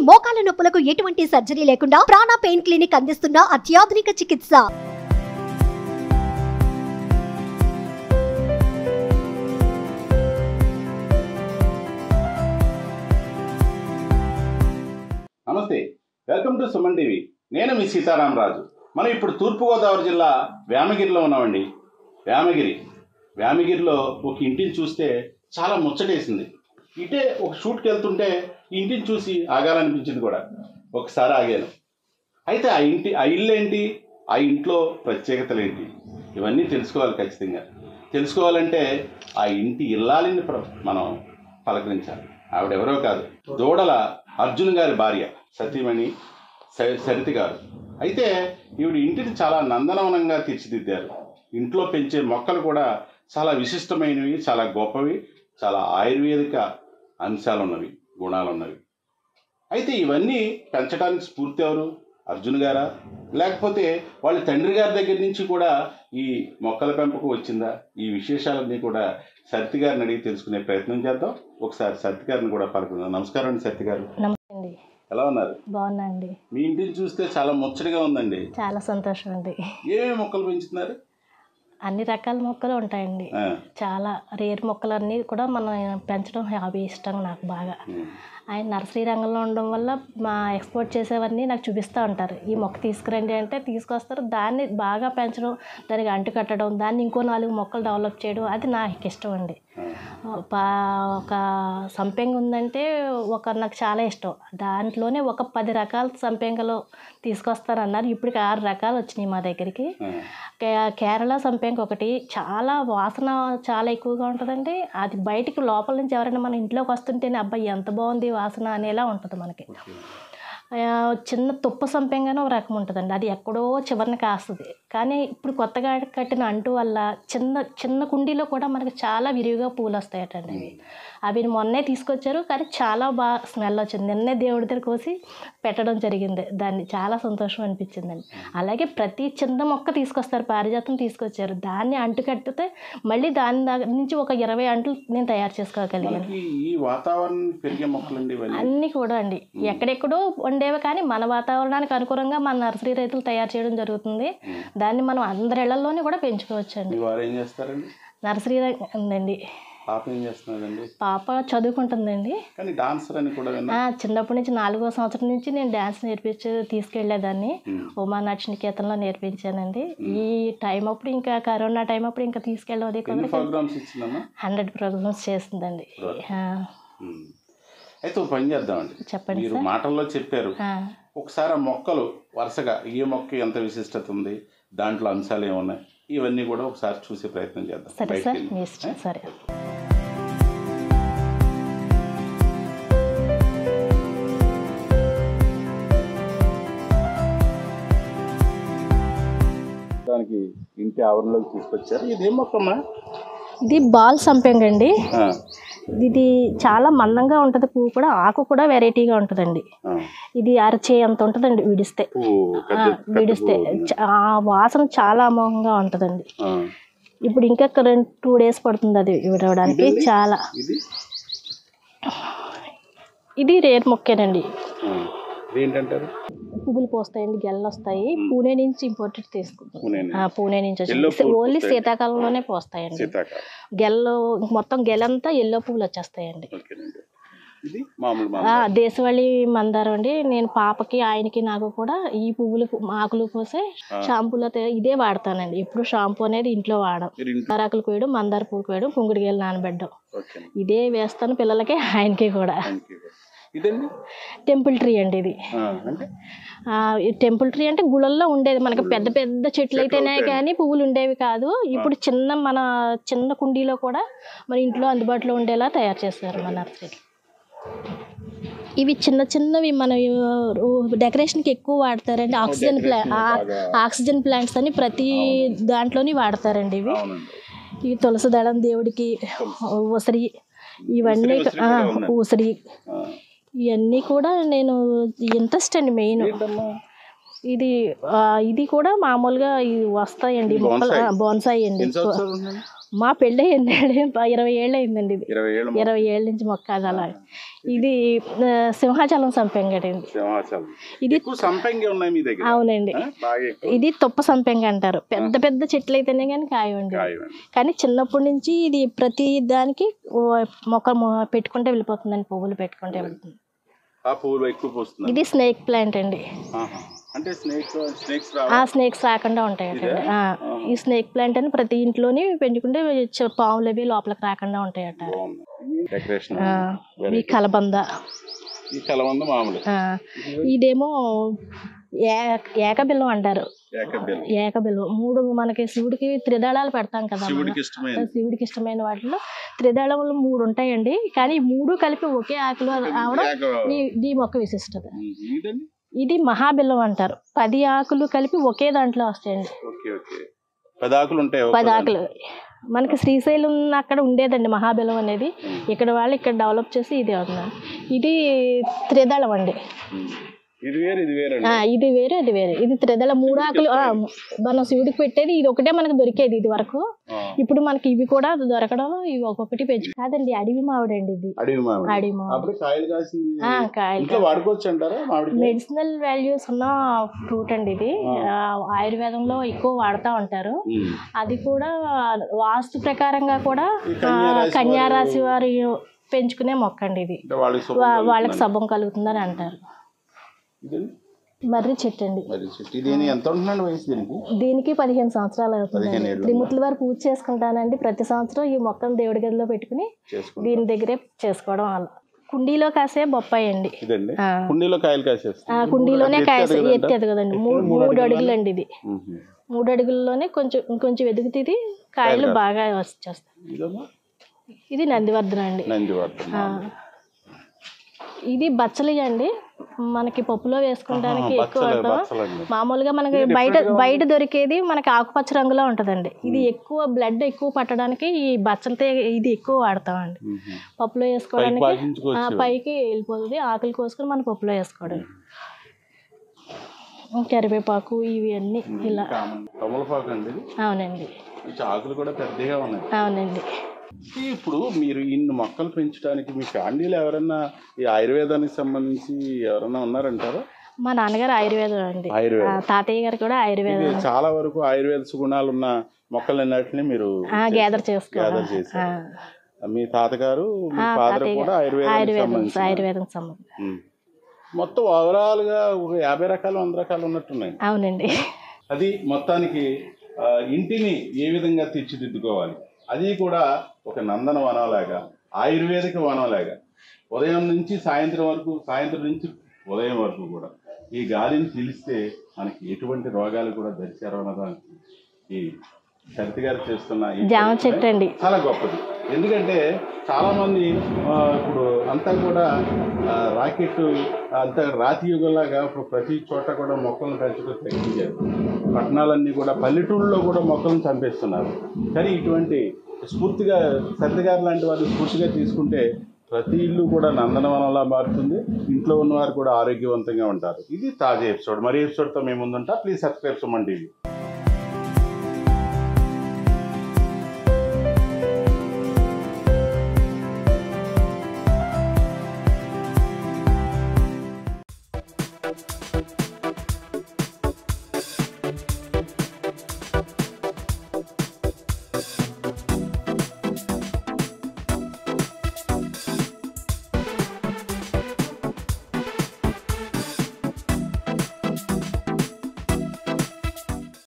మోకాల నొప్పులకు ఎటువంటి సర్జరీ లేకుండా ప్రాణ పెయిన్ క్లినిక్ అందిస్తున్న అత్యాధునిక చికిత్స నమస్తే వెల్కమ్ టు సుమన్ టీవీ నేను మీ సీతారామరాజు మనం ఇప్పుడు తూర్పుగోదావరి జిల్లా వేమగిరిలో ఉన్నామండి వేమగిరి వేమగిరిలో ఒక ఇంటిని చూస్తే చాలా ముచ్చటేసింది ఇటే ఒక షూట్కి వెళ్తుంటే ఈ ఇంటిని చూసి ఆగాలనిపించింది కూడా ఒకసారి ఆగాను అయితే ఆ ఇంటి ఆ ఇల్లు ఏంటి ఆ ఇంట్లో ప్రత్యేకతలు ఏంటి ఇవన్నీ తెలుసుకోవాలి ఖచ్చితంగా తెలుసుకోవాలంటే ఆ ఇంటి ఇల్లాలిని ప్ర- మనం పలకరించాలి ఆవిడెవరో కాదు దూడల అర్జున్ గారి భార్య సతీమణి స- సరితి గారు అయితే ఈవిడ ఇంటిని చాలా నందనవనంగా తీర్చిదిద్దారు ఇంట్లో పెంచే మొక్కలు కూడా చాలా విశిష్టమైనవి చాలా గొప్పవి చాలా ఆయుర్వేదిక అంశాలు ఉన్నవి గుణాలు ఉన్నవి అయితే ఇవన్నీ పెంచడానికి స్ఫూర్తి ఎవరు అర్జున్ గారా లేకపోతే వాళ్ళ తండ్రి గారి దగ్గర నుంచి కూడా ఈ మొక్కల పెంపకం వచ్చిందా ఈ విశేషాలన్నీ కూడా సత్తి గారిని అడిగి తెలుసుకునే ప్రయత్నం చేద్దాం ఒకసారి సత్తి గారిని కూడా పలుకుందాం నమస్కారం అండి సత్తి గారు నమస్తే అండి ఎలా ఉన్నారు బాగున్నా అండి మీ ఇంటిని చూస్తే చాలా ముచ్చటగా ఉందండి చాలా సంతోషం అండి ఏమేమి మొక్కలు పెంచుతున్నారు అన్ని రకాల మొక్కలు ఉంటాయండి ఆ, చాలా రేర్ మొక్కలన్నీ కూడా మనం పెంచడం హాబీ ఇష్టం నాకు బాగా ఉమ్, ఆయన నర్సరీ రంగంలో ఉండడం వల్ల మా ఎక్స్పోర్ట్ చేసేవన్నీ నాకు చూపిస్తూ ఉంటారు ఈ మొక్క తీసుకురండి అంటే తీసుకొస్తారు దాన్ని బాగా పెంచడం దానికి అంటు కట్టడం దాన్ని ఇంకో నాలుగు మొక్కలు డెవలప్ చేయడం అది నాకు ఇష్టం అండి ఆ, పా- ఒక సంపెంగ ఉందంటే ఒక నాకు చాలా ఇష్టం దాంట్లోనే ఒక పది రకాల సంపెంగలు తీసుకొస్తారన్నారు ఇప్పటికి ఆరు రకాలు వచ్చినాయి మా దగ్గరికి ఆ, కే- కేరళ సంపెంగ ఒకటి చాలా వాసన చాలా ఎక్కువగా ఉంటుందండి అది బయటికి లోపల నుంచి ఎవరైనా మన ఇంట్లోకి వస్తుంటేనే అబ్బాయి ఎంత బాగుంది వాసన అనేలా ఉంటుంది మనకి ఓకే. ఆ, చిన్న తుప్ప సంపెంగనే ఒక రకం ఉంటుందండి అది ఎక్కడో చివరిని కాస్తుంది కానీ ఇప్పుడు కొత్తగా కట్టిన అంటు వల్ల చిన్న చిన్న కుండీలో కూడా మనకి చాలా విరివిగా పూలు వస్తాయటండి అవి అవి మొన్నే తీసుకొచ్చారు కానీ చాలా బాగా స్మెల్ వచ్చింది నిన్నే దేవుడి దగ్గర కోసి పెట్టడం జరిగింది దాన్ని చాలా సంతోషం అనిపించిందండి అలాగే ప్రతి చిన్న మొక్క తీసుకొస్తారు పారిజాతం తీసుకొచ్చారు దాన్ని అంటు కట్టితే మళ్ళీ దాని దగ్గర నుంచి ఒక ఇరవై అంట్లు నేను తయారు చేసుకోగలిగాను మనకి ఈ వాతావరణం పెరిగే మొక్కలండి ఇవన్నీ అన్నీ కూడా అండి ఎక్కడెక్కడో ఉండేవి కానీ మన వాతావరణానికి అనుకూలంగా మన నర్సరీ రైతులు తయారు చేయడం జరుగుతుంది దాన్ని మనం అందరి ఇళ్లలోనే కూడా పెంచుకోవచ్చు అండి మీ వారు ఏం చేస్తారండి నర్సరీ రై- ఉందండి పాప ఏం చేస్తున్నారండి పాప చదువుకుంటుందండి కానీ డాన్సర్ అని కూడా విన్నా ఆ, చిన్నప్పటి నుంచి నాలుగో సంవత్సరం నుంచి నేను డ్యాన్స్ నేర్పించి తీసుకెళ్లేదాన్ని ఉమ్, ఉమానాక్షి నికేతన్లో నేర్పించానండి ఈ టైం అప్పుడు ఇంకా కరోనా టైం అప్పుడు ఇంకా తీసుకెళ్ళడం అది ఎన్ని ప్రోగ్రామ్స్ ఇచ్చిందమ్మా హండ్రెడ్ ప్రోగ్రామ్స్ చేస్తుందండి ఆ, ఉమ్. అయితే ఒక పని చేద్దామండి చెప్పండి మీరు సార్ మాటల్లో చెప్పారు ఆ, ఒకసారి ఆ మొక్కలు వరుసగా ఏ మొక్క ఎంత విశిష్టత ఉంది దాంట్లో అంశాలు ఏమున్నాయి ఇవన్నీ కూడా ఒకసారి చూసే ప్రయత్నం చేద్దాం సరే బయటికి సార్ వెళ్ళి. మీ ఇష్టం సరే దానికి ఇంటి ఆవరణలోకి తీసుకొచ్చారు ఇదేం మొక్కమ్మా ఇది బాల్ సంపెంగ అండి ఆ, ఇది చాలా మందంగా ఉంటుంది పువ్వు కూడా ఆకు కూడా వెరైటీగా ఉంటుందండి ఆ. ఇది అరచే అంత ఉంటుందండి విడిస్తే పువ్వు ఆ, పెద్ద- పెద్ద విడిస్తే పువ్వు. చ- ఆ వాసన చాలా అమోఘంగా ఉంటుందండి ఆ. ఇప్పుడు ఇంకా ఒక రెండు టూ డేస్ పడుతుంది అది విడవడానికి ఇదండి? చాలా ఇది ఇది రేర్ మొక్కేనండి ఆ. ఇదేంటంటారు పువ్వులు పోస్తాయండి గెల్లు వస్తాయి పూణే నుంచి ఇంపోర్టెడ్ తీసుకుంటాం పూణే ఆ, పూణే నుంచి Yellow వచ్చి పువ్వులు ఓన్లీ పోస్తాయండి. శీతాకాలంలోనే పోస్తాయండి సీతాకాలం గెల్లు మొత్తం గెలంతా ఎల్లో పువ్వులు వచ్చేస్తాయండి ఓకేనండి ఇది మామూలు ఆ, మామూలు దేశవాళీ మందారం అండి నేను పాపకి ఆయనకి నాకు కూడా ఈ పువ్వులు ఆకులు పోసే షాంపూలో తే- ఇదే వాడతానండి ఎప్పుడు షాంపూ అనేది ఇంట్లో వాడడం మీరు ఇంట్లో మందారాకులు కోయడం మందార పువ్వు కోయడం కుంకుడికాయలు నానబెట్టడం ఓకేనండి ఇదే వేస్తాను పిల్లలకి ఆయనకి కూడా థ్యాంక్ యూ ఇదండి టెంపుల్ ట్రీ అండి ఇది ఆ, అంటే ఆ, ఈ టెంపుల్ ట్రీ అంటే గుళ్ళల్లో ఉండేది మనకి పెద్ద పెద్ద చెట్లు అయితేనే కానీ పువ్వులు ఉండేవి కాదు ఇప్పుడు చిన్న మన చిన్న కుండీలో కూడా మన ఇంట్లో అందుబాటులో ఉండేలా తయారు చేస్తారు మన నర్సరీ ఇవి చిన్న చిన్నవి మన డెకరేషన్కి ఎక్కువ వాడతారండి ఆక్సిజన్ ప్లా ఆ- ఆక్సిజన్ ప్లాంట్స్ అని ప్రతి దాంట్లోని వాడతారండి ఇవి అవునండి ఈ తులసి దళం దేవుడికి ఉసిరి ఇవన్నీ ఉసిరి ఆ, కూడా ఉందండి. ఉసిరి ఆ. ఇవన్నీ కూడా నేను ఇంట్రెస్ట్ అండి మెయిన్ ఏంటమ్మా ఇది ఆ, ఇది కూడా మామూలుగా ఇవి వస్తాయండి మొక్కలు బోన్సాయి. ఆ, బోన్సాయి అండి ఎన్ని సంవత్సరాలు ఉందండి మా పెళ్ళి ఎన్నేళ్ళు ఇరవై ఏళ్ళు అయిందండి ఇది ఇరవై ఏళ్ళు ఇరవై ఏళ్ళ నుంచి మొక్క అది అలా ఇది ఆ, సింహాచలం సంపెంగ అండి సింహాచలం ఇది ఎక్కువ సంపంగి ఉన్నాయి మీ దగ్గర అవునండి ఆ? బాగా ఎక్కువ ఇది తుప్ప సంపెంగ అంటారు పెద్ద పెద్ద చెట్లు అయితేనే కానీ కాయవండి కాయవండి. కానీ చిన్నప్పటి నుంచి ఇది ప్రతి దానికి ఓ మొక్క మొ- పెట్టుకుంటే వెళ్ళిపోతుందండి పువ్వులు పెట్టుకుంటే వెళ్తుంది ఆ పువ్వులు ఎక్కువ పూస్తున్నాయి ఇది స్నేక్ ప్లాంట్ అండి ఆహా. అంటే స్నేక్ స్నేక్స్ ఆ రావు స్నేక్స్ రాకుండా ఉంటాయట ఆ, ఈ స్నేక్ ప్లాంట్ అని ప్రతి ఇంట్లోని పెంచుకుంటే చ- పాములు అవి లోపలికి రాకుండా ఉంటాయట బాగుంది డెకరేషన్ ఆ, ఈ కలబంద ఈ కలవంద మామూలు ఆ, ఇదేమో ఏ- ఏకబిల్లం అంటారు ఏకబిల్ ఏకబిల్లం మూడు మనకి శివుడికి త్రిదళాలు పెడతాం కదా మనం. శివుడికి ఇష్టమైన శివుడికి ఇష్టమైన వాటిలో త్రిదళములు మూడు ఉంటాయండి కానీ ఈ మూడు కలిపి ఒకే ఆకులు రావడం ఏక- ఈ- ఈ మొక్క విశిష్టత ఉమ్, ఇదండి ఇది మహాబిల్లం అంటారు పది ఆకులు కలిపి ఒకే దాంట్లో వస్తాయండి ఓకే ఓకే పది ఆకులు ఉంటాయి పది ఆకులు మనకి శ్రీశైలం అక్కడ ఉండేదండి మహాబిలం అనేది ఇక్కడ వాళ్ళు ఇక్కడ డెవలప్ చేసి ఇది అవుతున్నారు ఇది త్రిదళం అండి ఉమ్. ఇది వేరు ఇది వేరు ఆ, ఇది వేరే ఇది వేరే ఇది త్రిదళ మూడు ఆకులు ఆ, మనం శివుడికి పెట్టేది ఇది ఒకటే మనకు దొరికేది ఇది వరకు ఇప్పుడు మనకి ఇవి కూడా దొరకడం ఇవి ఒక్కొక్కటి పెంచు కాదండి అడవి మామిడి అండి ఇది అడవి మామిడి అడవి మామిడి అప్పుడు కాయలు కాసింది ఆ, కాయలు ఇంట్లో వాడుకోవచ్చు అంటారా మామిడి మెడిసినల్ వాల్యూస్ ఉన్న ఫ్రూట్ అండి ఇది ఆ, ఆయుర్వేదంలో ఎక్కువ వాడుతూ ఉంటారు అది కూడా వాస్తు ప్రకారంగా కూడా ఈ కన్యా ఆ, రాశి కన్యా వారు- రాశి వారి పెంచుకునే మొక్క అండి ఇది అంటే వాళ్ళకి శుభం వా- వాళ్ళకి కలుగుతుందని. సబ్బం కలుగుతుందని అంటారు ఇదండి. మర్రి చెట్టు అండి మరి చెట్టు దీని ఎంత ఉంటుందండి వయసు దీనికి దీనికి పదిహేను సంవత్సరాలు పదిహేను అవుతుంది ఏళ్ళు త్రిమూర్తుల వారు పూజ చేసుకుంటానండి ప్రతి సంవత్సరం ఈ మొక్కను దేవుడి గదిలో పెట్టుకుని చేసుకుంటాం దీని దగ్గరే చేసుకోవడం వల్ల కుండీలో కాసే బొప్పాయి అండి ఇదండి ఆ. కుండీలో కాయలు కాసేస్తాయి ఆ కుండీలోనే ఎత్తు కాయ ఎదగదంట? ఎత్తేది కదండి మూడు మూడు అడుగులు అండి ఇది మ్మ్. మూడు అడుగుల్లోనే కొంచెం ఇంకొంచెం ఎదుగుతుంది ఇది కాయలు బాగా వచ్చేస్తాయి ఇదమ్మా ఇది నందివర్ధన అండి నంది వాడుతుంది ఆ. ఇది బచ్చలి అండి మనకి పప్పులో వేసుకోవడానికి ఎక్కువ బచ్చలు వాడతాం బచ్చలండి మామూలుగా మనకి బయట బయట దొరికేది మనకి ఆకుపచ్చ రంగులో ఉంటుందండి ఇది ఎక్కువ బ్లడ్ ఎక్కువ పట్టడానికి ఈ బచ్చలతో ఇది ఎక్కువ వాడతామండి మ్మ్. పప్పులో పైకి వేసుకోవడానికి పాకించుకోవచ్చు ఆ, పైకి వెళ్ళిపోతుంది ఆకులు కోసుకొని మన పప్పులో వేసుకోవడం కరివేపాకు ఇవి అన్నీ ఇలా కామన్ తమలపాకు అండి ఇది అవునండి మంచి ఆకులు కూడా పెద్దగా ఉన్నాయి అవునండి ఇప్పుడు మీరు ఇన్ని మొక్కలు పెంచడానికి మీ ఫ్యామిలీలో ఎవరన్నా ఈ ఆయుర్వేదానికి సంబంధించి ఎవరన్నా ఉన్నారంటారా మా నాన్నగారు ఆయుర్వేదం అండి ఆయుర్వేదం. ఆ, తాతయ్య గారు కూడా ఆయుర్వేదం ఇది చాలా వరకు ఆయుర్వేద సుగుణాలు ఉన్న మొక్కలన్నిటిని మీరు గ్యాదర్ చేసుకోవాలి గ్యాదర్ చేశారు మీ తాతగారు మీ ఆ, ఫాదర్ తాతయ్య కూడా గారు. ఆయుర్వేదానికి ఆయుర్వేదం సంబంధించి ఆయుర్వేదం సంబంధం ఉమ్. మొత్తం ఓవరాల్ గా ఒక యాభై రకాలు వంద రకాలు ఉన్నట్టున్నాయి అవునండి అది మొత్తానికి ఆ, ఇంటిని ఏ విధంగా తీర్చిదిద్దుకోవాలి అది కూడా ఒక నందన వనంలాగా ఆయుర్వేదిక వనంలాగా ఉదయం నుంచి సాయంత్రం వరకు సాయంత్రం నుంచి ఉదయం వరకు కూడా ఈ గాలిని పీలిస్తే మనకి ఎటువంటి రోగాలు కూడా దరిచేరవనడానికి ఈ సరితి గారు చేస్తున్న ఈ జామ చెట్టు అండి చాలా గొప్పది ఎందుకంటే చాలా మంది ఆ, ఇప్పుడు అంతా కూడా ఆ, రాకెట్ అంతా రాతి యుగంలాగా ఇప్పుడు ప్రతి చోట కూడా మొక్కలను పెంచుకొని తగ్గించారు పట్టణాలన్నీ కూడా పల్లెటూళ్ళలో కూడా మొక్కలను చంపేస్తున్నారు కానీ ఇటువంటి స్ఫూర్తిగా సత్యగారు లాంటి వాళ్ళు స్ఫూర్తిగా తీసుకుంటే ప్రతి ఇల్లు కూడా నందనవనంలా మారుతుంది ఇంట్లో ఉన్నవారు కూడా ఆరోగ్యవంతంగా ఉంటారు ఇది తాజా ఎపిసోడ్ మరి ఎపిసోడ్తో మేము ముందుంటా ప్లీజ్ సబ్స్క్రైబ్ సుమన్ టీవీ